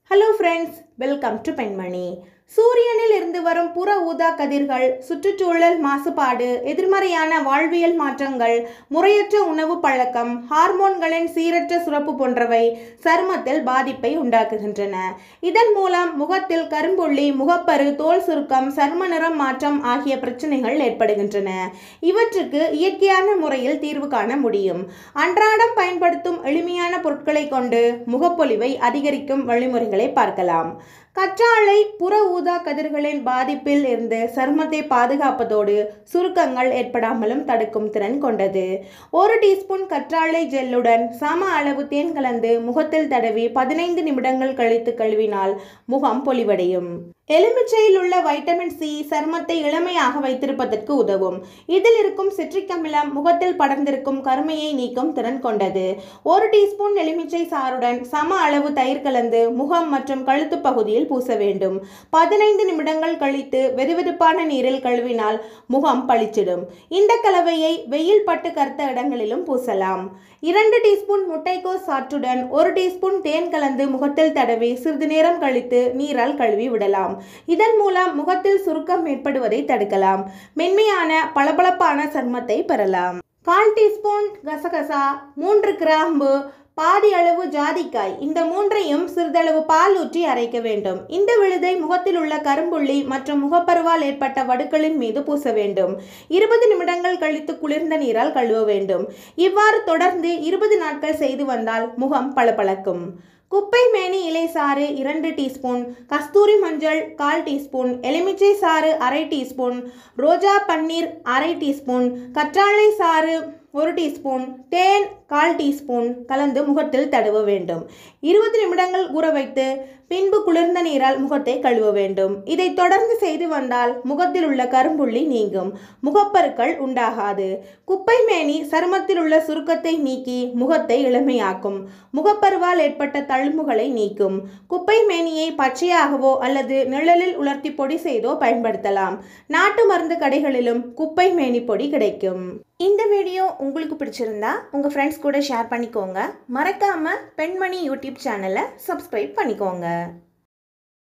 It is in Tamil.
ஹலோ ஃப்ரெண்ட்ஸ் வெல்கம் டு பெண்மணி சூரியனில் இருந்து வரும் புற ஊதா கதிர்கள் சுற்றுச்சூழல் மாசுபாடு எதிர்மறையான வாழ்வியல் மாற்றங்கள் முறையற்ற உணவு பழக்கம் ஹார்மோன்களின் சீரற்ற சுரப்பு போன்றவை சருமத்தில் பாதிப்பை உண்டாக்குகின்றன இதன் மூலம் முகத்தில் கரும்புள்ளி முகப்பரு தோல் சுருக்கம் சரும நிறம் மாற்றம் ஆகிய பிரச்சனைகள் ஏற்படுகின்றன இவற்றுக்கு இயற்கையான முறையில் தீர்வு காண முடியும் அன்றாடம் பயன்படுத்தும் எளிமையான பொருட்களை கொண்டு முகப்பொலிவை அதிகரிக்கும் வழிமுறைகளை பார்க்கலாம் கற்றாழை புற ஊதா கதிர்களின் பாதிப்பில் இருந்து சருமத்தை பாதுகாப்பதோடு சுருக்கங்கள் ஏற்படாமலும் தடுக்கும் திறன் கொண்டது ஒரு டீஸ்பூன் கற்றாழை ஜெல்லுடன் சம அளவு தேன் கலந்து முகத்தில் தடவி பதினைந்து நிமிடங்கள் கழித்து கழுவினால் முகம் பொலிவடையும் எலுமிச்சையில் உள்ள வைட்டமின் சி சருமத்தை இளமையாக வைத்திருப்பதற்கு உதவும் இதில் இருக்கும் சிட்ரிக் அமிலம் முகத்தில் படர்ந்திருக்கும் கருமையை நீக்கும் திறன் கொண்டது ஒரு டீஸ்பூன் எலுமிச்சை சாறுடன் சம அளவு தயிர் கலந்து முகம் மற்றும் கழுத்து பகுதியில் பூச வேண்டும் பதினைந்து நிமிடங்கள் கழித்து வெதுவெதுப்பான நீரில் கழுவினால் முகம் பளிச்சிடும் இந்த கலவையை வெயில் பட்டு கருத்த இடங்களிலும் பூசலாம் இரண்டு டீஸ்பூன் முட்டைக்கோஸ் சாற்றுடன் ஒரு டீஸ்பூன் தேன் கலந்து முகத்தில் தடவி சிறிது நேரம் கழித்து நீரால் கழுவி விடலாம் இதன் மூலம் முகத்தில் சுருக்கம் ஏற்படுவதை தடுக்கலாம் மென்மையான பளபளப்பான சர்மத்தை பெறலாம் கால் டீஸ்பூன் கசகசா மூன்று கிராம்பு பாதி அளவு ஜாதிக்காய் இந்த மூன்றையும் சிறிதளவு பால் ஊற்றி அரைக்க வேண்டும் இந்த விழுதை முகத்தில் உள்ள கரும்புள்ளி மற்றும் முகப்பருவால் ஏற்பட்ட வடுக்களின் மீது பூச வேண்டும் இருபது நிமிடங்கள் கழித்து குளிர்ந்த நீரால் கழுவ வேண்டும் இவ்வாறு தொடர்ந்து இருபது நாட்கள் செய்து வந்தால் முகம் பளபளக்கும் குப்பை மேனி இலை சாறு இரண்டு டீஸ்பூன் கஸ்தூரி மஞ்சள் கால் டீஸ்பூன் எலுமிச்சை சாறு அரை டீஸ்பூன் ரோஜா பன்னீர் அரை டீஸ்பூன் கற்றாழை சாறு ஒரு டீஸ்பூன் தேன் கால் டீஸ்பூன் கலந்து முகத்தில் தடவ வேண்டும் இருபது நிமிடங்கள் ஊற வைத்து பின்பு குளிர்ந்த நீரால் முகத்தை கழுவ வேண்டும் இதை தொடர்ந்து செய்து வந்தால் முகத்தில் உள்ள கரும்புள்ளி நீங்கும் முகப்பருக்கள் உண்டாகாது குப்பை மேனி சருமத்தில் உள்ள சுருக்கத்தை நீக்கி முகத்தை இளமையாக்கும் முகப்பருவால் ஏற்பட்ட தழும்புகளை நீக்கும் குப்பை மேனியை பச்சையாகவோ அல்லது நிழலில் உலர்த்தி பொடி செய்தோ பயன்படுத்தலாம் நாட்டு மருந்து கடைகளிலும் குப்பை மேனி பொடி கிடைக்கும் இந்த வீடியோ உங்களுக்கு பிடிச்சிருந்தா உங்கள் ஃப்ரெண்ட்ஸ் கூட ஷேர் பண்ணிக்கோங்க மறக்காமல் பெண்மணி யூடியூப் சேனலை சப்ஸ்கிரைப் பண்ணிக்கோங்க